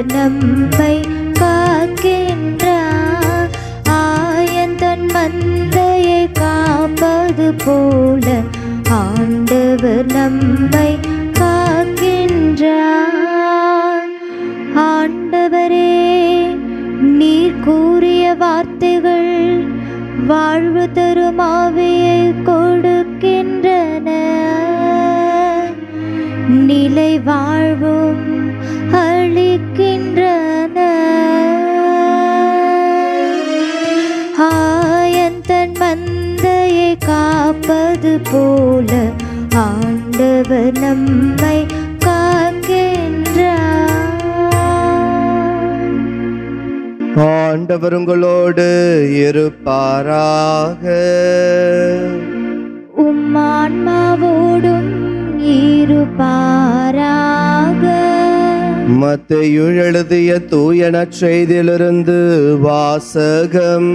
ஆண்டவர் நம்மை காக்கின்றார் ஆயந்தன் மந்தையை காப்பது போல ஆண்டவர் நம்மை காக்கின்றார் ஆண்டவரே நீர் கூறிய வார்த்தைகள் வாழ்வு தரும் ஆவியை கொடுக்கின்றன நிலை வாழ்வும் அளிக்கின்றன ஆயந்தன் மந்தையை காப்பது போல ஆண்டவர் நம்மை காக்கின்றார் ஆண்டவர் உங்களோடு இருப்பாராக உம் ஆன்மாவோடும் இருப்பாராக மத்தையு எழுதிய தூய நற்செய்தியிலிருந்து வாசகம்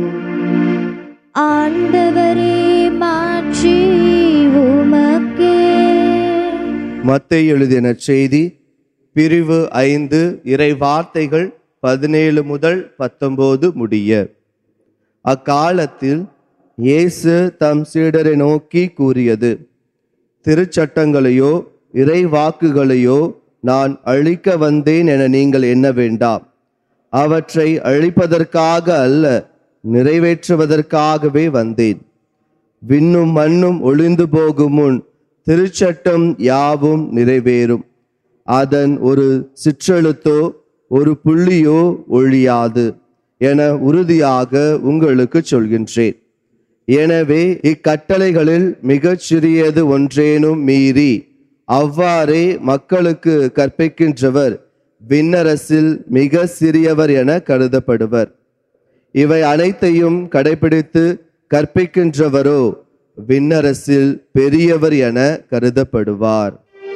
ஆண்டவரே மாட்சி உமக்கே மத்தேயு எழுதிய நற்செய்தி பிரிவு ஐந்து இறை வார்த்தைகள் பதினேழு முதல் பத்தொன்பது முடிய அக்காலத்தில் இயேசு தம் சீடரை நோக்கி கூறியது திருச்சட்டங்களையோ இறை வாக்குகளையோ நான் அழிக்க வந்தேன் என நீங்கள் எண்ண வேண்டாம் அவற்றை அழிப்பதற்காக அல்ல நிறைவேற்றுவதற்காகவே வந்தேன் விண்ணும் மண்ணும் ஒளிந்து போகும் முன் திருச்சட்டம் யாவும் நிறைவேறும் அதன் ஒரு சிற்றெழுத்தோ ஒரு புள்ளியோ ஒழியாது என உறுதியாக உங்களுக்கு சொல்கின்றேன் எனவே இக்கட்டளைகளில் மிகச் சிறியது ஒன்றேனும் மீறி அவ்வாறே மக்களுக்கு கற்பிக்கின்றவர் விண்ணரசில் மிக சிறியவர் என கருதப்படுவர் இவை அனைத்தையும் கடைபிடித்து கற்பிக்கின்றவரோ விண்ணரசில் பெரியவர் என கருதப்படுவார்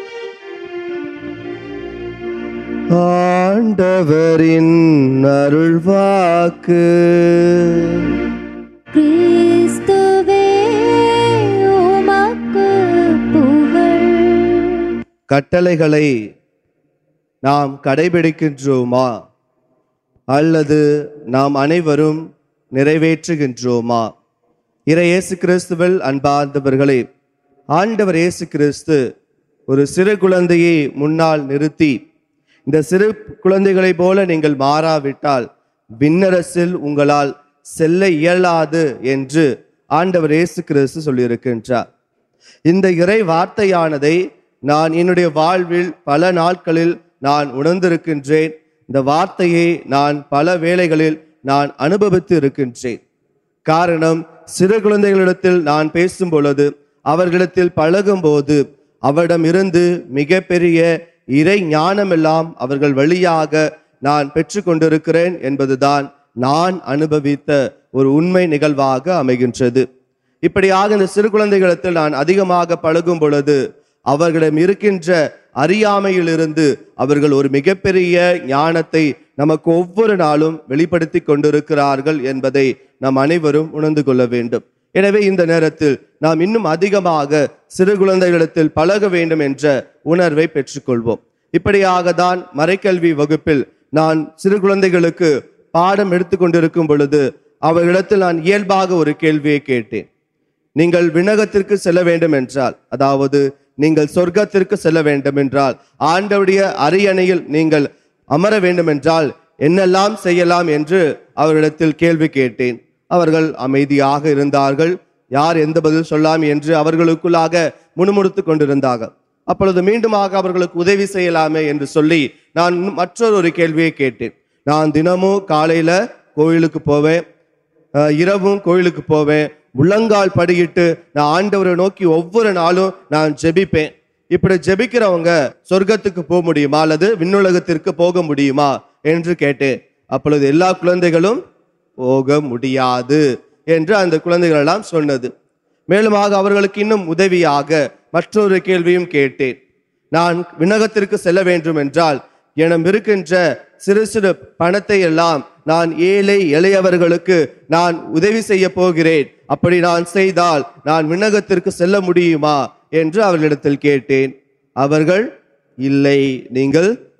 ஆண்டவரின் அருள்வாக்கு கிறிஸ்துவே உமக்கு புகழ் கட்டளைகளை நாம் கடைபிடிக்கின்றோமா அல்லது நாம் அனைவரும் நிறைவேற்றுகின்றோமா இறை இயேசு கிறிஸ்துவில் அன்பார்ந்தவர்களே ஆண்டவர் இயேசு கிறிஸ்து ஒரு சிறு குழந்தையை முன்னால் நிறுத்தி இந்த சிறு குழந்தைகளைப் போல நீங்கள் மாறாவிட்டால் விண்ணரசில் உங்களால் செல்ல இயலாது என்று ஆண்டவர் இயேசு கிறிஸ்து சொல்லியிருக்கின்றார் இந்த இறை வார்த்தையானதை நான் என்னுடைய வாழ்வில் பல நாட்களில் நான் உணர்ந்திருக்கின்றேன் இந்த வார்த்தையை நான் பல வேளைகளில் நான் அனுபவித்து இருக்கின்றேன் காரணம் சிறு குழந்தைகளிடத்தில் நான் பேசும் பொழுது அவர்களிடத்தில் பழகும் போது அவரிடமிருந்து மிகப்பெரிய இறை ஞானமெல்லாம் அவர்கள் வழியாக நான் பெற்று கொண்டிருக்கிறேன் என்பதுதான் நான் அனுபவித்த ஒரு உண்மை நிகழ்வாக அமைகின்றது இப்படியாக இந்த சிறு குழந்தைகளிடத்தில் நான் அதிகமாக பழகும் பொழுது அவர்களிடம் இருக்கின்ற அறியாமையிலிருந்து அவர்கள் ஒரு மிகப்பெரிய ஞானத்தை நமக்கு ஒவ்வொரு நாளும் வெளிப்படுத்தி கொண்டிருக்கிறார்கள் என்பதை நாம் அனைவரும் உணர்ந்து கொள்ள வேண்டும் எனவே இந்த நேரத்தில் நாம் இன்னும் அதிகமாக சிறு குழந்தைகளிடத்தில் பழக வேண்டும் என்ற உணர்வை பெற்றுக்கொள்வோம் இப்படியாக தான் மறைக்கல்வி வகுப்பில் நான் சிறு குழந்தைகளுக்கு பாடம் எடுத்துக்கொண்டிருக்கும் பொழுது அவர்களிடத்தில் நான் இயல்பாக ஒரு கேள்வியை கேட்டேன் நீங்கள் விண்ணகத்திற்கு செல்ல வேண்டும் என்றால் அதாவது நீங்கள் சொர்க்கத்திற்கு செல்ல வேண்டும் என்றால் ஆண்டவுடைய அரியணையில் நீங்கள் அமர வேண்டும் என்றால் என்னெல்லாம் செய்யலாம் என்று அவர்களிடத்தில் கேள்வி கேட்டேன் அவர்கள் அமைதியாக இருந்தார்கள் யார் எந்த பதில் சொல்லாம் என்று அவர்களுக்குள்ளாக முணுமுணுத்து கொண்டிருந்தார்கள் அப்பொழுது மீண்டுமாக அவர்களுக்கு உதவி செய்யலாமே என்று சொல்லி நான் மற்றொரு ஒரு கேள்வியை கேட்டேன் நான் தினமும் காலையில கோயிலுக்கு போவேன் அஹ் இரவும் கோயிலுக்கு போவேன் முழங்கால் படியிட்டு நான் ஆண்டவரை நோக்கி ஒவ்வொரு நாளும் நான் ஜெபிப்பேன் இப்படி ஜெபிக்கிறவங்க சொர்க்கத்துக்கு போக முடியுமா அல்லது விண்ணுலகத்திற்கு போக முடியுமா என்று கேட்டேன் அப்பொழுது எல்லா குழந்தைகளும் போக முடியாது என்று அந்த குழந்தைகள் எல்லாம் சொன்னது மேலுமாக அவர்களுக்கு இன்னும் உதவியாக மற்றொரு கேள்வியும் கேட்டேன் நான் விண்ணகத்திற்கு செல்ல வேண்டும் என்றால் எனம் இருக்கின்ற சிறு சிறு பணத்தை எல்லாம் நான் ஏழை எளியவர்களுக்கு நான் உதவி செய்ய போகிறேன் அப்படி நான் செய்தால் நான் விண்ணகத்திற்கு செல்ல முடியுமா என்று அவர்களிடத்தில் கேட்டேன் அவர்கள் இல்லை நீங்கள்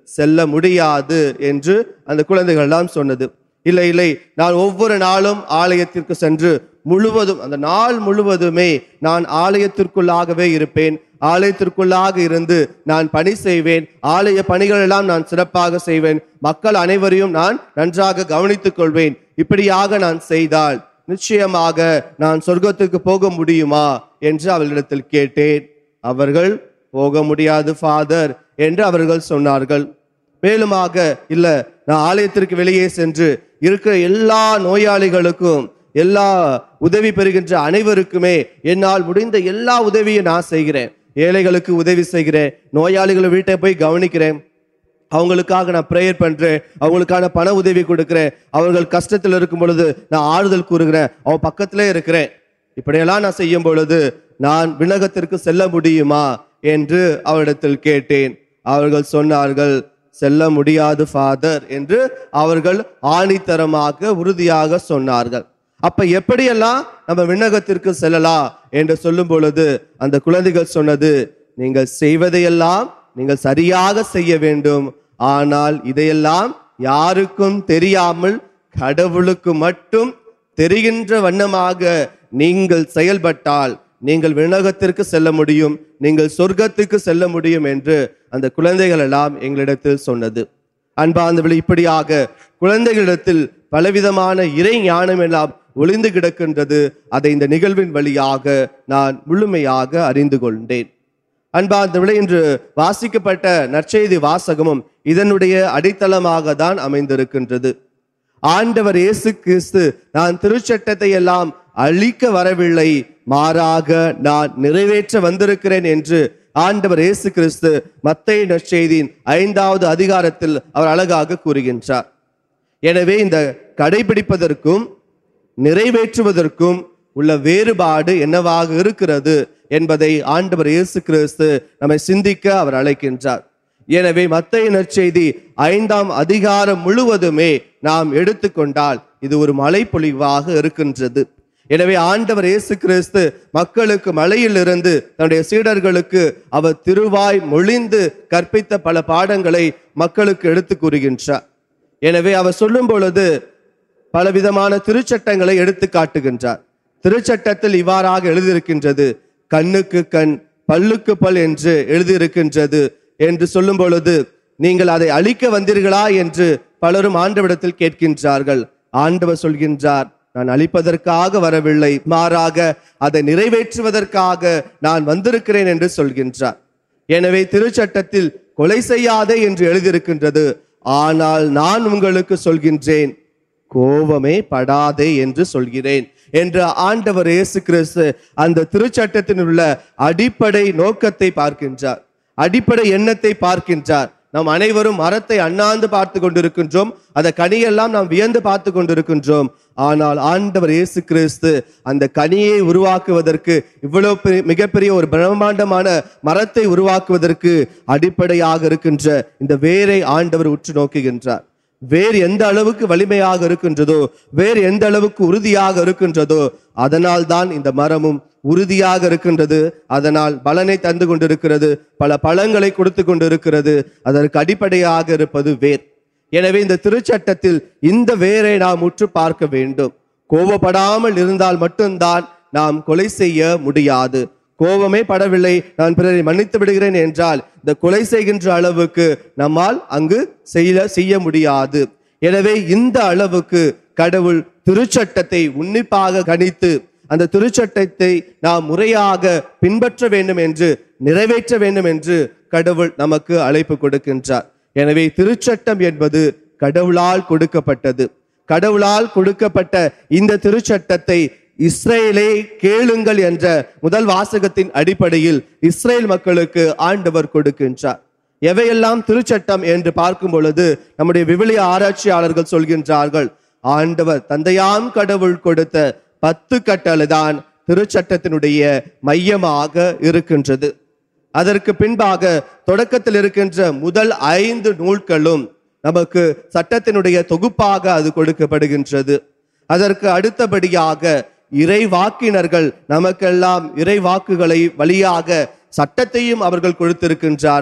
செல்ல முடியாது என்று அந்த குழந்தைகள் எல்லாம் சொன்னது இல்லை இல்லை நான் ஒவ்வொரு நாளும் ஆலயத்திற்கு சென்று முழுவதும் அந்த நாள் முழுவதுமே நான் ஆலயத்திற்குள்ளாகவே இருப்பேன் ஆலயத்திற்குள்ளாக இருந்து நான் பணி செய்வேன் ஆலய பணிகள் எல்லாம் நான் சிறப்பாக செய்வேன் மக்கள் அனைவரையும் நான் நன்றாக கவனித்துக் கொள்வேன் இப்படியாக நான் செய்தால் நிச்சயமாக நான் சொர்க்கத்துக்கு போக முடியுமா என்று அவர்களிடத்தில் கேட்டேன் அவர்கள் போக முடியாது ஃபாதர் என்று அவர்கள் சொன்னார்கள் மேலுமாக இல்ல நான் ஆலயத்திற்கு வெளியே சென்று இருக்கிற எல்லா நோயாளிகளுக்கும் எல்லா உதவி பெறுகின்ற அனைவருக்குமே என்னால் முடிந்த எல்லா உதவியும் நான் செய்கிறேன் ஏழைகளுக்கு உதவி செய்கிறேன் நோயாளிகளை வீட்டை போய் கவனிக்கிறேன் அவங்களுக்காக நான் ப்ரேயர் பண்றேன் அவங்களுக்கான பண உதவி கொடுக்கிறேன் அவர்கள் கஷ்டத்தில் இருக்கும் பொழுது நான் ஆறுதல் கூறுகிறேன் அவன் பக்கத்திலே இருக்கிறேன் இப்படியெல்லாம் நான் செய்யும் பொழுது நான் விண்ணகத்திற்கு செல்ல முடியுமா என்று அவரிடத்தில் கேட்டேன் அவர்கள் சொன்னார்கள் செல்ல முடியாது ஃபாதர் என்று அவர்கள் ஆணித்தரமாக உறுதியாக சொன்னார்கள் அப்ப எப்படியெல்லாம் நம்ம விண்ணகத்திற்கு செல்லலாம் என்று சொல்லும் பொழுது அந்த குழந்தைகள் சொன்னது நீங்கள் செய்வதையெல்லாம் நீங்கள் சரியாக செய்ய வேண்டும் ஆனால் இதையெல்லாம் யாருக்கும் தெரியாமல் கடவுளுக்கு மட்டும் தெரிகின்ற வண்ணமாக நீங்கள் செயல்பட்டால் நீங்கள் விண்ணகத்திற்கு செல்ல முடியும் நீங்கள் சொர்க்கத்துக்கு செல்ல முடியும் என்று அந்த குழந்தைகள் எல்லாம் எங்களிடத்தில் சொன்னது அன்பார்ந்தவர்கள் இப்படியாக குழந்தைகளிடத்தில் பலவிதமான இறை ஞானம் எல்லாம் ஒளிந்து கிடக்கின்றது அதை இந்த நிகழ்வின் வழியாக நான் முழுமையாக அறிந்து கொண்டேன் அன்பார்ந்தவர்களே இன்று வாசிக்கப்பட்ட நற்செய்தி வாசகமும் இதனுடைய அடித்தளமாக தான் அமைந்திருக்கின்றது ஆண்டவர் இயேசு கிறிஸ்து நான் திருச்சட்டத்தை எல்லாம் அழிக்க வரவில்லை மாறாக நான் நிறைவேற்ற வந்திருக்கிறேன் என்று ஆண்டவர் இயேசு கிறிஸ்து மத்தேயு நற்செய்தியின் ஐந்தாவது அதிகாரத்தில் அவர் அழகாக கூறுகின்றார் எனவே இந்த கடைபிடிப்பதற்கும் நிறைவேற்றுவதற்கும் உள்ள வேறுபாடு என்னவாக இருக்கிறது என்பதை ஆண்டவர் இயேசு கிறிஸ்து நம்மை சிந்திக்க அவர் அழைக்கின்றார் எனவே மத்தேயு நற்செய்தி ஐந்தாம் அதிகாரம் முழுவதுமே நாம் எடுத்துக்கொண்டால் இது ஒரு மழைப்பொழிவாக இருக்கின்றது எனவே ஆண்டவர் இயேசு கிறிஸ்து மக்களுக்கு மலையிலிருந்து தன்னுடைய சீடர்களுக்கு அவர் திருவாய் மொழிந்து கற்பித்த பல பாடங்களை மக்களுக்கு எடுத்து கூறுகின்றார் எனவே அவர் சொல்லும் பொழுது பலவிதமான திருச்சட்டங்களை எடுத்து காட்டுகின்றார் திருச்சட்டத்தில் இவ்வாறாக எழுதியிருக்கின்றது கண்ணுக்கு கண் பல்லுக்கு பல் என்று எழுதியிருக்கின்றது என்று சொல்லும் பொழுது நீங்கள் அதை அழிக்க வந்தீர்களா என்று பலரும் ஆண்டவரிடத்தில் கேட்கின்றார்கள் ஆண்டவர் சொல்கின்றார் நான் அழிப்பதற்காக வரவில்லை மாறாக அதை நிறைவேற்றுவதற்காக நான் வந்திருக்கிறேன் என்று சொல்கின்றார் எனவே திருச்சட்டத்தில் கொலை செய்யாதே என்று எழுதியிருக்கின்றது ஆனால் நான் உங்களுக்கு சொல்கின்றேன் கோபமே படாதே என்று சொல்கிறேன் என்று ஆண்டவர் இயேசு கிறிஸ்து அந்த திருச்சட்டத்தில் உள்ள அடிப்படை நோக்கத்தை பார்க்கின்றார் அடிப்படை எண்ணத்தை பார்க்கின்றார் நாம் அனைவரும் மரத்தை அண்ணாந்து பார்த்து கொண்டிருக்கின்றோம் அந்த கனியெல்லாம் நாம் வியந்து பார்த்து கொண்டிருக்கின்றோம் ஆனால் ஆண்டவர் இயேசு கிறிஸ்து அந்த கனியை உருவாக்குவதற்கு இவ்வளவு பெரிய மிகப்பெரிய ஒரு பிரம்மாண்டமான மரத்தை உருவாக்குவதற்கு அடிப்படையாக இருக்கின்ற இந்த வேரை ஆண்டவர் உற்று நோக்குகின்றார் வேர் எந்த அளவுக்கு வலிமையாக இருக்கின்றதோ வேர் எந்த அளவுக்கு உறுதியாக இருக்கின்றதோ அதனால் தான் இந்த மரமும் உறுதியாக இருக்கின்றது அதனால் பலனை தந்து கொண்டிருக்கிறது பல பழங்களை கொடுத்து கொண்டிருக்கிறது அதற்கு அடிப்படையாக இருப்பது வேர் எனவே இந்த திருச்சட்டத்தில் இந்த வேரை நாம் உற்று பார்க்க வேண்டும் கோபப்படாமல் இருந்தால் மட்டும்தான் நாம் கொலை செய்ய முடியாது கோபமே படவில்லை நான் பிறரை மன்னித்து விடுகிறேன் என்றால் இந்த கொலை செய்கின்ற அளவுக்கு நம்மால் அங்கு செய்ய செய்ய முடியாது எனவே இந்த அளவுக்கு கடவுள் திருச்சட்டத்தை உன்னிப்பாக கணித்து அந்த திருச்சட்டத்தை நாம் முறையாக பின்பற்ற வேண்டும் என்று நிறைவேற்ற வேண்டும் என்று கடவுள் நமக்கு அழைப்பு கொடுக்கின்றார் எனவே திருச்சட்டம் என்பது கடவுளால் கொடுக்கப்பட்டது கடவுளால் கொடுக்கப்பட்ட இந்த திருச்சட்டத்தை இஸ்ரேலே கேளுங்கள் என்ற முதல் வாசகத்தின் அடிப்படையில் இஸ்ரேல் மக்களுக்கு ஆண்டவர் கொடுக்கின்றார் எவையெல்லாம் திருச்சட்டம் என்று பார்க்கும் பொழுது நம்முடைய விவிலிய ஆராய்ச்சியாளர்கள் சொல்கின்றார்கள் ஆண்டவர் தந்தையாம் கடவுள் கொடுத்த பத்து கட்டளைதான் திருச்சட்டத்தினுடைய மையமாக இருக்கின்றது அதற்கு பின்பாக தொடக்கத்தில் இருக்கின்ற முதல் ஐந்து நூல்களும் நமக்கு சட்டத்தினுடைய தொகுப்பாக அது கொடுக்கப்படுகின்றது அதற்கு அடுத்தபடியாக இறை வாக்கினர்கள் நமக்கெல்லாம் இறை வாக்குகளை வழியாக சட்டத்தையும் அவர்கள் கொடுத்திருக்கின்றார்கள்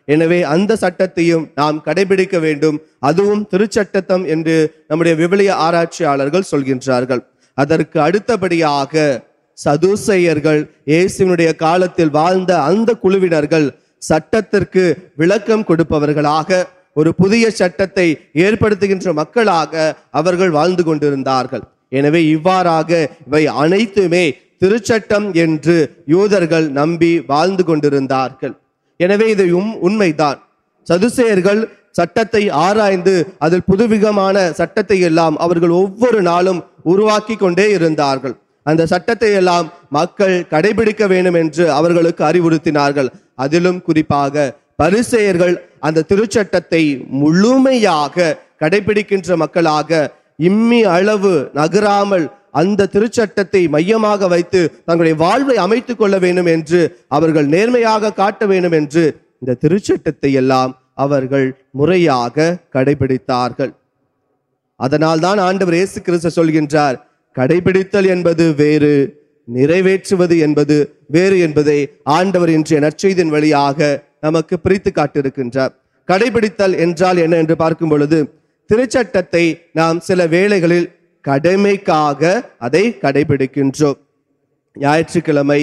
எனவே அந்த சட்டத்தையும் நாம் கடைபிடிக்க வேண்டும் அதுவும் திருச்சட்டத்தம் என்று நம்முடைய விவிலிய ஆராய்ச்சியாளர்கள் சொல்கின்றார்கள் அதற்கு அடுத்தபடியாக சதுசேயர்கள் இயேசுவினுடைய காலத்தில் வாழ்ந்த அந்த குழுவினர்கள் சட்டத்திற்கு விளக்கம் கொடுப்பவர்களாக ஒரு புதிய சட்டத்தை ஏற்படுத்துகின்ற மக்களாக அவர்கள் வாழ்ந்து கொண்டிருந்தார்கள் எனவே இவ்வாறாக இவை அனைத்துமே திருச்சட்டம் என்று யூதர்கள் நம்பி வாழ்ந்து கொண்டிருந்தார்கள் எனவே இது உம்- உண்மைதான் சதுசேயர்கள் சட்டத்தை ஆராய்ந்து அதில் புதுவிதமான சட்டத்தை எல்லாம் அவர்கள் ஒவ்வொரு நாளும் உருவாக்கி கொண்டே இருந்தார்கள் அந்த சட்டத்தை எல்லாம் மக்கள் கடைபிடிக்க வேண்டும் என்று அவர்களுக்கு அறிவுறுத்தினார்கள் அதிலும் குறிப்பாக பரிசேயர்கள் அந்த திருச்சட்டத்தை முழுமையாக கடைபிடிக்கின்ற மக்களாக இம்மி அளவு நகராமல் அந்த திருச்சட்டத்தை மையமாக வைத்து தங்களுடைய வாழ்வை அமைத்துக் கொள்ள வேண்டும் என்று அவர்கள் நேர்மையாக காட்ட வேண்டும் என்று இந்த திருச்சட்டத்தை எல்லாம் அவர்கள் முறையாக கடைபிடித்தார்கள் அதனால் தான் ஆண்டவர் இயேசு கிறிஸ்து சொல்கின்றார் கடைபிடித்தல் என்பது வேறு நிறைவேற்றுவது என்பது வேறு என்பதை ஆண்டவர் இன்றைய நற்செய்தியின் வழியாக நமக்கு பிரித்து காட்டியிருக்கின்றார் கடைபிடித்தல் என்றால் என்ன என்று பார்க்கும் பொழுது திருச்சட்டத்தை நாம் சில வேளைகளில் கடமைக்காக அதை கடைபிடிக்கின்றோம் ஞாயிற்றுக்கிழமை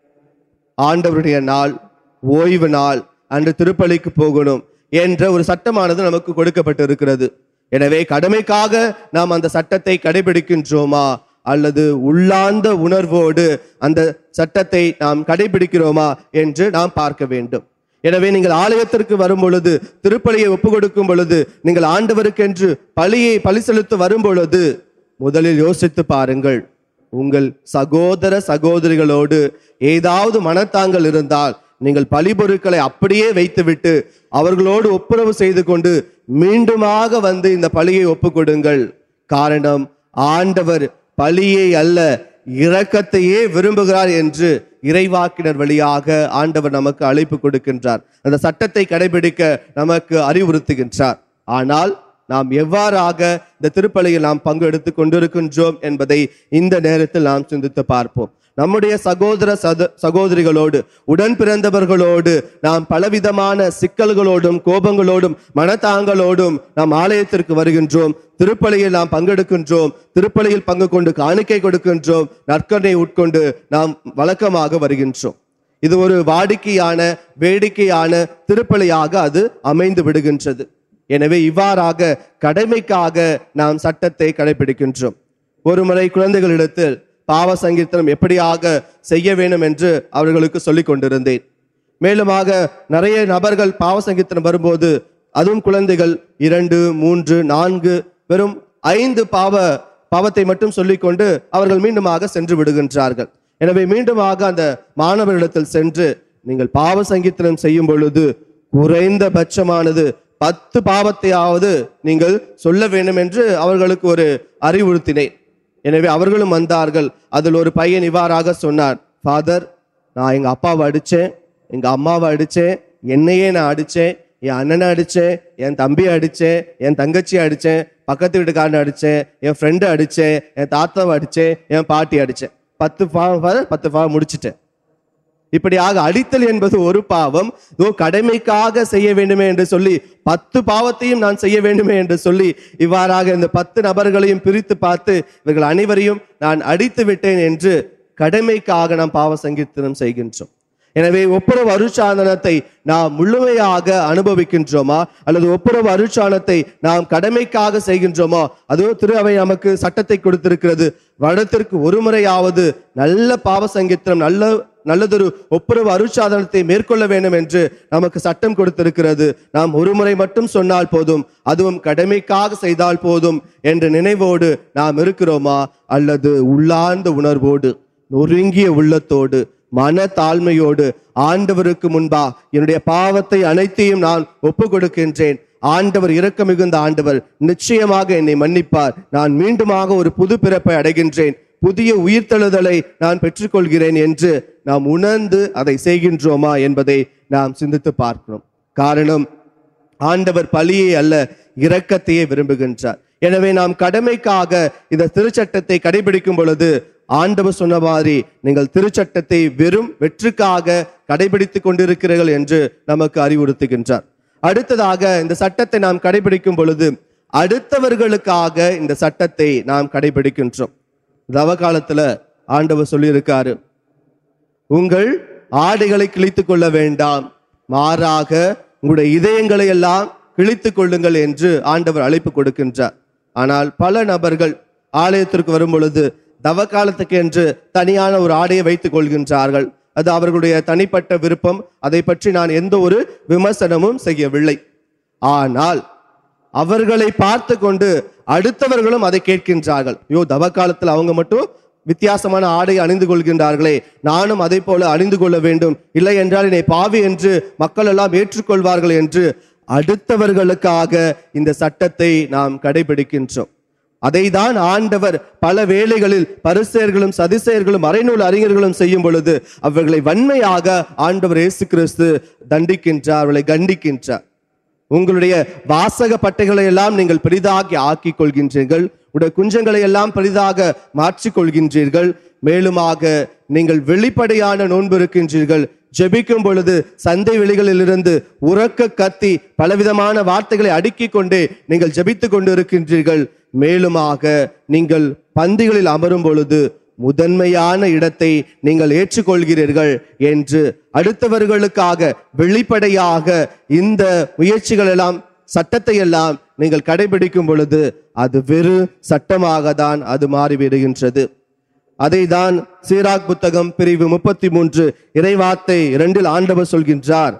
ஆண்டவருடைய நாள் ஓய்வு நாள் அன்று திருப்பலிக்கு போகணும் என்ற ஒரு சட்டமானது நமக்கு கொடுக்கப்பட்டிருக்கிறது எனவே கடமைக்காக நாம் அந்த சட்டத்தை கடைபிடிக்கின்றோமா அல்லது உள்ளார்ந்த உணர்வோடு அந்த சட்டத்தை நாம் கடைபிடிக்கிறோமா என்று நாம் பார்க்க வேண்டும் எனவே நீங்கள் ஆலயத்திற்கு வரும் பொழுது திருப்பலியை ஒப்பு கொடுக்கும் பொழுது நீங்கள் ஆண்டவருக்கென்று பலியை பலி செலுத்த வரும் பொழுது முதலில் யோசித்து பாருங்கள் உங்கள் சகோதர சகோதரிகளோடு ஏதாவது மனத்தாங்கள் இருந்தால் நீங்கள் பலிபொருட்களை அப்படியே வைத்துவிட்டு அவர்களோடு ஒப்புரவு செய்து கொண்டு மீண்டுமாக வந்து இந்த பலியை ஒப்புக்கொடுங்கள் காரணம் ஆண்டவர் பலியை அல்ல இரக்கத்தையே விரும்புகிறார் என்று இறைவாக்கினர் வழியாக ஆண்டவர் நமக்கு அழைப்பு கொடுக்கின்றார் அந்த சட்டத்தை கடைபிடிக்க நமக்கு அறிவுறுத்துகின்றார் ஆனால் நாம் எவ்வாறாக இந்த திருப்பலியில் நாம் பங்கு எடுத்துக் கொண்டிருக்கின்றோம் என்பதை இந்த நேரத்தில் நாம் சிந்தித்து பார்ப்போம் நம்முடைய சகோதர சத சகோதரிகளோடு உடன் பிறந்தவர்களோடு நாம் பலவிதமான சிக்கல்களோடும் கோபங்களோடும் மனத்தாங்களோடும் நாம் ஆலயத்திற்கு வருகின்றோம் திருப்பலியில் நாம் பங்கெடுக்கின்றோம் திருப்பலியில் பங்கு கொண்டு காணிக்கை கொடுக்கின்றோம் நற்கனை உட்கொண்டு நாம் வழக்கமாக வருகின்றோம் இது ஒரு வாடிக்கையான வேடிக்கையான திருப்பலியாக அது அமைந்து விடுகின்றது எனவே இவ்வாறாக கடமைக்காக நாம் சட்டத்தை கடைபிடிக்கின்றோம் ஒருமுறை குழந்தைகளிடத்தில் பாவ சங்கீர்த்தனம் எப்படியாக செய்ய வேண்டும் என்று அவர்களுக்கு சொல்லிக் கொண்டிருந்தேன் மேலுமாக நிறைய நபர்கள் பாவ சங்கீர்த்தனம் வரும்போது அதுவும் குழந்தைகள் இரண்டு மூன்று நான்கு வெறும் ஐந்து பாவ பாவத்தை மட்டும் சொல்லிக்கொண்டு அவர்கள் மீண்டுமாக சென்று விடுகின்றார்கள் எனவே மீண்டுமாக அந்த மாணவர்களிடத்தில் சென்று நீங்கள் பாவ சங்கீர்த்தனம் செய்யும் பொழுது குறைந்தபட்சமானது பத்து பாவத்தையாவது நீங்கள் சொல்ல வேண்டும் என்று அவர்களுக்கு ஒரு அறிவுறுத்தினேன் எனவே அவர்களும் வந்தார்கள் அதில் ஒரு பையன் இவ்வாறாக சொன்னார் ஃபாதர் நான் எங்க அப்பாவை அடிச்சேன் எங்க அம்மாவை அடிச்சேன் என்னையே நான் அடிச்சேன் என் அண்ணனை அடிச்சேன் என் தம்பியை அடிச்சேன் என் தங்கச்சியை அடிச்சேன் பக்கத்து வீட்டுக்காரனை அடிச்சேன் என் ஃப்ரெண்டை அடிச்சேன் என் தாத்தாவை அடிச்சேன் என் பாட்டி அடிச்சேன் பத்து பாவம் father, பத்து பாவம் முடிச்சிட்டேன் இப்படியாக அடித்தல் என்பது ஒரு பாவம் இதோ கடமைக்காக செய்ய வேண்டுமே என்று சொல்லி பத்து பாவத்தையும் நான் செய்ய வேண்டுமே என்று சொல்லி இவ்வாறாக இந்த பத்து நபர்களையும் பிரித்து பார்த்து இவர்கள் அனைவரையும் நான் அடித்து விட்டேன் என்று கடமைக்காக நாம் பாவ சங்கீர்த்தனம் செய்கின்றோம் எனவே ஒப்புரவு அருட்சாதனத்தை நாம் முழுமையாக அனுபவிக்கின்றோமா அல்லது ஒப்புரவு அருட்சாதனத்தை நாம் கடமைக்காக செய்கின்றோமோ அதோ திரு அவை நமக்கு சட்டத்தை கொடுத்திருக்கிறது வருடத்திற்கு ஒரு முறையாவது நல்ல பாவ சங்கீர்த்தனம் நல்ல நல்லதொரு ஒப்புரவு அருட்சாதனத்தை மேற்கொள்ள வேண்டும் என்று நமக்கு சட்டம் கொடுத்திருக்கிறது நாம் ஒரு முறை மட்டும் சொன்னால் போதும் அதுவும் கடமைக்காக செய்தால் போதும் என்ற நினைவோடு நாம் இருக்கிறோமா அல்லது உள்ளார்ந்த உணர்வோடு நொறுங்கிய உள்ளத்தோடு மன தாழ்மையோடு ஆண்டவருக்கு முன்பா என்னுடைய பாவத்தை அனைத்தையும் நான் ஒப்பு கொடுக்கின்றேன் ஆண்டவர் இரக்க மிகுந்த ஆண்டவர் நிச்சயமாக என்னை மன்னிப்பார் நான் மீண்டுமாக ஒரு புது பிறப்பை அடைகின்றேன் புதிய உயிர்த்தெழுதலை நான் பெற்றுக்கொள்கிறேன் என்று நாம் உணர்ந்து அதை செய்கின்றோமா என்பதை நாம் சிந்தித்து பார்க்கிறோம் காரணம் ஆண்டவர் பலியை அல்ல இரக்கத்தையே விரும்புகின்றார் எனவே நாம் கடமைக்காக இந்த திருச்சட்டத்தை கடைபிடிக்கும் பொழுது ஆண்டவர் சொன்ன மாதிரி நீங்கள் திருச்சட்டத்தை வெறும் வெற்றுக்காக கடைபிடித்துக் கொண்டிருக்கிறீர்கள் என்று நமக்கு அறிவுறுத்துகின்றார் அடுத்ததாக இந்த சட்டத்தை நாம் கடைபிடிக்கும் பொழுது அடுத்தவர்களுக்காக இந்த சட்டத்தை நாம் கடைபிடிக்கின்றோம் தவ காலத்துல ஆண்டவர் சொல்லியிருக்காரு உங்கள் ஆடைகளை கிழித்துக் கொள்ள வேண்டாம் மாறாக உங்களுடைய இதயங்களை எல்லாம் கிழித்துக் கொள்ளுங்கள் என்று ஆண்டவர் அழைப்பு கொடுக்கின்றார் ஆனால் பல நபர்கள் ஆலயத்திற்கு வரும் பொழுது தவ காலத்துக்கு என்று தனியான ஒரு ஆடையை வைத்துக் கொள்கின்றார்கள் அது அவர்களுடைய தனிப்பட்ட விருப்பம் அதை பற்றி நான் எந்த ஒரு விமர்சனமும் செய்யவில்லை ஆனால் அவர்களை பார்த்து கொண்டு அடுத்தவர்களும் அதை கேட்கின்றார்கள் ஐயோ தவ காலத்தில் அவங்க மட்டும் வித்தியாசமான ஆடை அணிந்து கொள்கின்றார்களே நானும் அதை போல அணிந்து கொள்ள வேண்டும் இல்லை என்றால் என்னை பாவி என்று மக்கள் எல்லாம் ஏற்றுக்கொள்வார்கள் என்று அடுத்தவர்களுக்காக இந்த சட்டத்தை நாம் கடைபிடிக்கின்றோம் அதைதான் ஆண்டவர் பல வேளைகளில் பரிசேயர்களும் சதிசேயர்களும் அரைநூல் அறிஞர்களும் செய்யும் பொழுது அவர்களை வன்மையாக ஆண்டவர் இயேசு கிறிஸ்து தண்டிக்கின்றார் அவர்களை கண்டிக்கின்றார் உங்களுடைய வாசக பட்டைகளை எல்லாம் நீங்கள் பெரிதாக்கி ஆக்கிக் கொள்கின்றீர்கள் உடைய குஞ்சங்களை எல்லாம் பெரிதாக மாற்றிக் கொள்கின்றீர்கள் மேலுமாக நீங்கள் வெளிப்படையான நோன்பு இருக்கின்றீர்கள் ஜெபிக்கும் பொழுது சந்தை வெளிகளிலிருந்து உறக்க கத்தி பலவிதமான வார்த்தைகளை அடுக்கிக் கொண்டே நீங்கள் ஜெபித்துக் கொண்டு இருக்கின்றீர்கள் மேலுமாக நீங்கள் பந்திகளில் அமரும் பொழுது முதன்மையான இடத்தை நீங்கள் ஏற்றுக்கொள்கிறீர்கள் என்று அடுத்தவர்களுக்காக வெளிப்படையாக இந்த முயற்சிகள் எல்லாம் சட்டத்தை எல்லாம் நீங்கள் கடைபிடிக்கும் பொழுது அது வெறு சட்டமாக தான் அது மாறிவிடுகின்றது அதை தான் சீராக் புத்தகம் பிரிவு முப்பத்தி மூன்று இறைவார்த்தை இரண்டில் ஆண்டவர் சொல்கின்றார்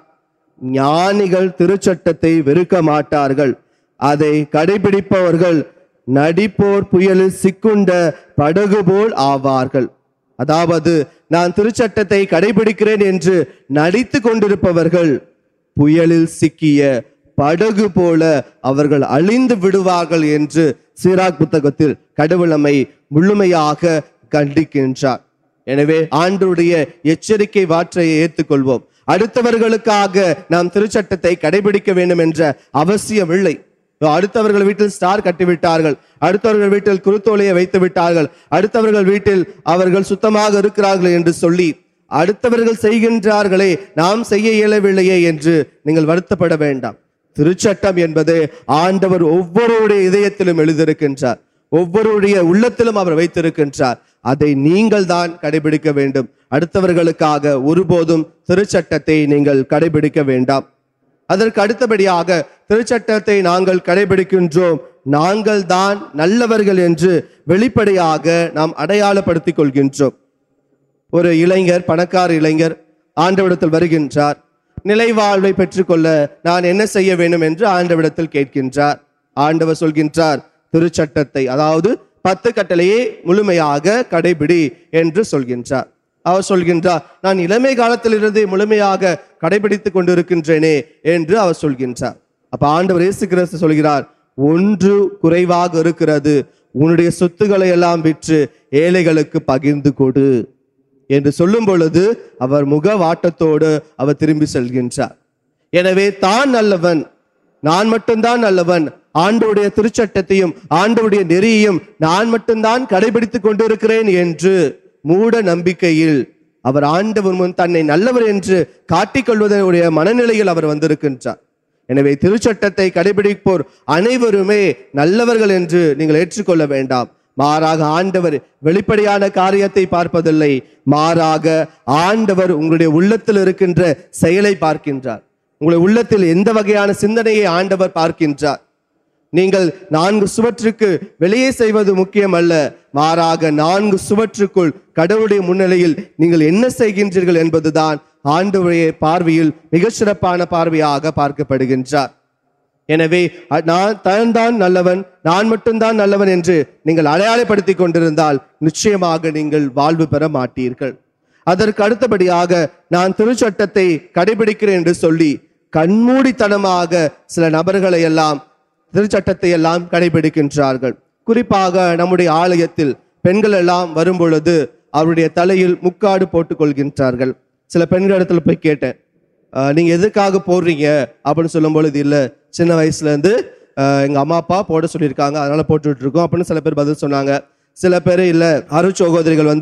ஞானிகள் திருச்சட்டத்தை வெறுக்க மாட்டார்கள் அதை கடைபிடிப்பவர்கள் நடிப்போர் புயலில் சிக்குண்ட படகு போல் ஆவார்கள் அதாவது நான் திருச்சட்டத்தை கடைபிடிக்கிறேன் என்று நடித்து கொண்டிருப்பவர்கள் புயலில் சிக்கிய படகு போல அவர்கள் அழிந்து விடுவார்கள் என்று சீராக் புத்தகத்தில் கடவுள் நம்மை முழுமையாக கண்டிக்கின்றார் எனவே ஆண்டுடைய எச்சரிக்கை வாற்றையை ஏற்றுக்கொள்வோம் அடுத்தவர்களுக்காக நாம் திருச்சட்டத்தை கடைபிடிக்க வேண்டும் என்ற அவசியம் இல்லை அடுத்தவர்கள் வீட்டில் ஸ்டார் கட்டிவிட்டார்கள் அடுத்தவர்கள் வீட்டில் குருத்தோலையை வைத்து விட்டார்கள் அடுத்தவர்கள் வீட்டில் அவர்கள் சுத்தமாக இருக்கிறார்கள் என்று சொல்லி அடுத்தவர்கள் செய்கின்றார்களே நாம் செய்ய இயலவில்லையே என்று நீங்கள் வருத்தப்பட வேண்டாம் திருச்சட்டம் என்பது ஆண்டவர் ஒவ்வொருடைய இதயத்திலும் எழுதியிருக்கின்றார் ஒவ்வொருடைய உள்ளத்திலும் அவர் வைத்திருக்கின்றார் அதை நீங்கள் தான் கடைபிடிக்க வேண்டும் அடுத்தவர்களுக்காக ஒருபோதும் திருச்சட்டத்தை நீங்கள் கடைபிடிக்க வேண்டாம் அதற்கு அடுத்தபடியாக திருச்சட்டத்தை நாங்கள் கடைபிடிக்கின்றோம் நாங்கள் தான் நல்லவர்கள் என்று வெளிப்படையாக நாம் அடையாளப்படுத்திக் கொள்கின்றோம் ஒரு இளைஞர் பணக்கார இளைஞர் ஆண்டவிடத்தில் வருகின்றார் நிலைவாழ்வை பெற்றுக்கொள்ள நான் என்ன செய்ய வேண்டும் என்று ஆண்டவிடத்தில் கேட்கின்றார் ஆண்டவர் சொல்கின்றார் திருச்சட்டத்தை அதாவது பத்து கட்டளையை முழுமையாக கடைபிடி என்று சொல்கின்றார் அவர் சொல்கின்றார் நான் இளமை காலத்திலிருந்து முழுமையாக கடைபிடித்துக் கொண்டிருக்கின்றேனே என்று அவர் சொல்கின்றார் அப்ப ஆண்டவர் இயேசு கிறிஸ்து சொல்கிறார் ஒன்று குறைவாக இருக்கிறது உன்னுடைய சொத்துக்களை எல்லாம் விற்று ஏழைகளுக்கு பகிர்ந்து கொடு என்று சொல்லும் பொழுது அவர் முக வாட்டத்தோடு அவர் திரும்பி செல்கின்றார் எனவே தான் நல்லவன் நான் மட்டும்தான் நல்லவன் ஆண்டவுடைய திருச்சட்டத்தையும் ஆண்டவுடைய நெறியையும் நான் மட்டும்தான் கடைபிடித்துக் கொண்டிருக்கிறேன் என்று மூட நம்பிக்கையில் அவர் ஆண்டவர் முன் தன்னை நல்லவர் என்று காட்டிக்கொள்வதனுடைய மனநிலையில் அவர் வந்திருக்கின்றார் எனவே திருச்சட்டத்தை கடைபிடிப்போர் அனைவருமே நல்லவர்கள் என்று நீங்கள் ஏற்றுக்கொள்ள வேண்டாம் மாறாக ஆண்டவர் வெளிப்படையான காரியத்தை பார்ப்பதில்லை மாறாக ஆண்டவர் உங்களுடைய உள்ளத்தில் இருக்கின்ற செயலை பார்க்கின்றார் உங்களுடைய உள்ளத்தில் எந்த வகையான சிந்தனையை ஆண்டவர் பார்க்கின்றார் நீங்கள் நான்கு சுவற்றுக்கு வெளியே செய்வது முக்கியம் அல்ல மாறாக நான்கு சுவற்றுக்குள் கடவுளுடைய முன்னிலையில் நீங்கள் என்ன செய்கின்றீர்கள் என்பதுதான் ஆண்டவருடைய பார்வையில் மிகச் சிறப்பான பார்வையாக பார்க்கப்படுகின்றார் எனவே அ- நான் தான் தான் நல்லவன் நான் மட்டும்தான் நல்லவன் என்று நீங்கள் அடையாளப்படுத்திக் கொண்டிருந்தால் நிச்சயமாக நீங்கள் வாழ்வு பெற மாட்டீர்கள் அதற்கு அடுத்தபடியாக நான் திருச்சட்டத்தை கடைபிடிக்கிறேன் என்று சொல்லி கண்மூடித்தனமாக சில நபர்களை எல்லாம் திருச்சட்டத்தை எல்லாம் கடைபிடிக்கின்றார்கள் குறிப்பாக நம்முடைய ஆலயத்தில் பெண்கள் எல்லாம் வரும் பொழுது அவருடைய தலையில் முக்காடு போட்டுக் கொள்கின்றார்கள் சில பெண்கள் இடத்துல போய் கேட்டேன் "அஹ், நீங்க எதுக்காக போடுறீங்க அப்படின்னு சொல்லும் பொழுது இல்ல சின்ன வயசுல இருந்து அஹ், எங்க அம்மா அப்பா போட சொல்லியிருக்காங்க அதனால போட்டுட்டு இருக்கோம் அப்படின்னு சில பேர் பதில் சொன்னாங்க சில பேர் இல்ல அருட்சகோதரிகள் வந்து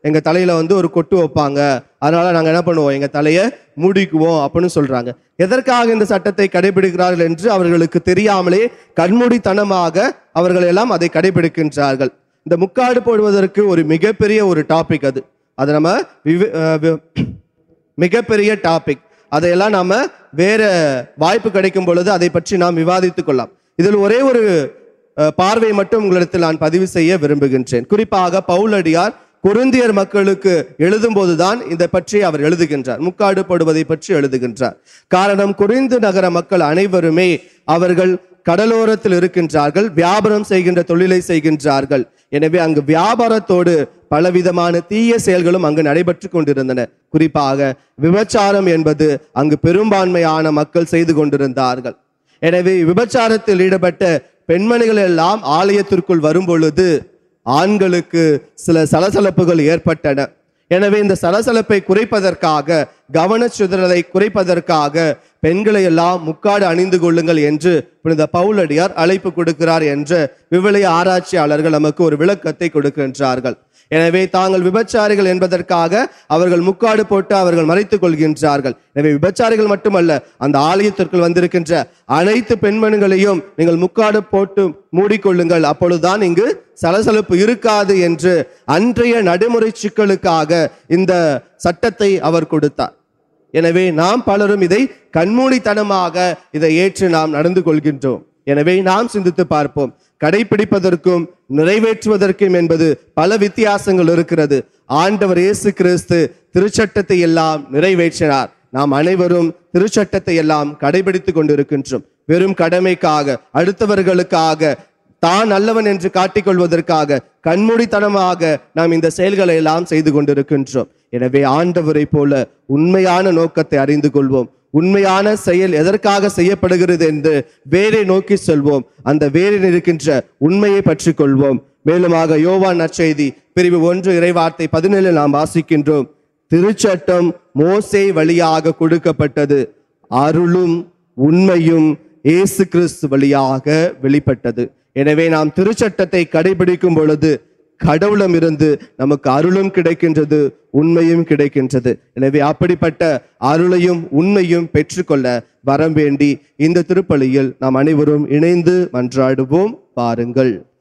எங்க தலையில வந்து ஒரு கொட்டு வைப்பாங்க அதனால நாங்க என்ன பண்ணுவோம் எங்க தலையை மூடிக்குவோம் அப்படின்னு சொல்றாங்க எதற்காக இந்த சட்டத்தை கடைபிடிக்கிறார்கள் என்று அவர்களுக்கு தெரியாமலே கண்மூடித்தனமாக அவர்கள் எல்லாம் அதை கடைபிடிக்கின்றார்கள் இந்த முக்காடு போடுவதற்கு ஒரு மிகப்பெரிய ஒரு டாபிக் அது அதை நம்ம விவ- அஹ் வி- மிகப்பெரிய டாபிக் அதையெல்லாம் நாம வேற வாய்ப்பு கிடைக்கும் பொழுது அதை பற்றி நாம் விவாதித்துக் கொள்ளலாம் இதில் ஒரே ஒரு அஹ், பார்வை மட்டும் உங்களிடத்தில் நான் பதிவு செய்ய விரும்புகின்றேன் குறிப்பாக பவுலடியார் கொரிந்தியர் மக்களுக்கு எழுதும் போதுதான் இதை பற்றி அவர் எழுதுகின்றார் முக்காடு போடுவதை பற்றி எழுதுகின்றார் காரணம் கொரிந்து நகர மக்கள் அனைவருமே அவர்கள் கடலோரத்தில் இருக்கின்றார்கள் வியாபாரம் செய்கின்ற தொழிலை செய்கின்றார்கள் எனவே அங்கு வியாபாரத்தோடு பலவிதமான தீய செயல்களும் அங்கு நடைபெற்று கொண்டிருந்தன குறிப்பாக விபச்சாரம் என்பது அங்கு பெரும்பான்மையான மக்கள் செய்து கொண்டிருந்தார்கள் எனவே விபச்சாரத்தில் ஈடுபட்ட பெண்மணிகள் எல்லாம் ஆலயத்திற்குள் வரும் பொழுது ஆண்களுக்கு சில சலசலப்புகள் ஏற்பட்டன எனவே இந்த சலசலப்பை குறைப்பதற்காக கவனச்சிதறலை குறைப்பதற்காக பெண்களை எல்லாம் முக்காடு அணிந்து கொள்ளுங்கள் என்று புனித பவுலடியார் அழைப்பு கொடுக்கிறார் என்று விவிலிய ஆராய்ச்சியாளர்கள் நமக்கு ஒரு விளக்கத்தை கொடுக்கின்றார்கள் எனவே தாங்கள் விபச்சாரிகள் என்பதற்காக அவர்கள் முக்காடு போட்டு அவர்கள் மறைத்துக் கொள்கின்றார்கள் எனவே விபச்சாரிகள் மட்டுமல்ல அந்த ஆலயத்திற்குள் வந்திருக்கின்ற அனைத்து பெண்மணிகளையும் நீங்கள் முக்காடு போட்டு மூடிக்கொள்ளுங்கள் அப்பொழுதுதான் இங்கு சலசலப்பு இருக்காது என்று அன்றைய நடைமுறை சிக்கலுக்காக இந்த சட்டத்தை அவர் கொடுத்தார் எனவே நாம் பலரும் இதை கண்மூடித்தனமாக இதை ஏற்று நாம் நடந்து கொள்கின்றோம் எனவே நாம் சிந்தித்து பார்ப்போம் கடைபிடிப்பதற்கும் நிறைவேற்றுவதற்கும் என்பது பல வித்தியாசங்கள் இருக்கிறது ஆண்டவர் இயேசு கிறிஸ்து திருச்சட்டத்தை எல்லாம் நிறைவேற்றினார் நாம் அனைவரும் திருச்சட்டத்தை எல்லாம் கடைபிடித்துக் கொண்டிருக்கின்றோம் வெறும் கடமைக்காக அடுத்தவர்களுக்காக தான் நல்லவன் என்று காட்டிக்கொள்வதற்காக கண்மூடித்தனமாக நாம் இந்த செயல்களை எல்லாம் செய்து கொண்டிருக்கின்றோம் எனவே ஆண்டவரை போல உண்மையான நோக்கத்தை அறிந்து கொள்வோம் உண்மையான செயல் எதற்காக செய்யப்படுகிறது என்று வேரை நோக்கி செல்வோம் அந்த வேரில் இருக்கின்ற உண்மையை பற்றி கொள்வோம் மேலுமாக யோவான் நற்செய்தி பிரிவு ஒன்று இறைவார்த்தை பதினேழு நாம் வாசிக்கின்றோம் திருச்சட்டம் மோசே வழியாக கொடுக்கப்பட்டது அருளும் உண்மையும் இயேசு கிறிஸ்து வழியாக வெளிப்பட்டது எனவே நாம் திருச்சட்டத்தை கடைபிடிக்கும் பொழுது கடவுளம் இருந்து நமக்கு அருளும் கிடைக்கின்றது உண்மையும் கிடைக்கின்றது எனவே அப்படிப்பட்ட அருளையும் உண்மையும் பெற்றுக்கொள்ள வரம் வேண்டி இந்த திருப்பலியில் நாம் அனைவரும் இணைந்து மன்றாடுவோம் பாருங்கள்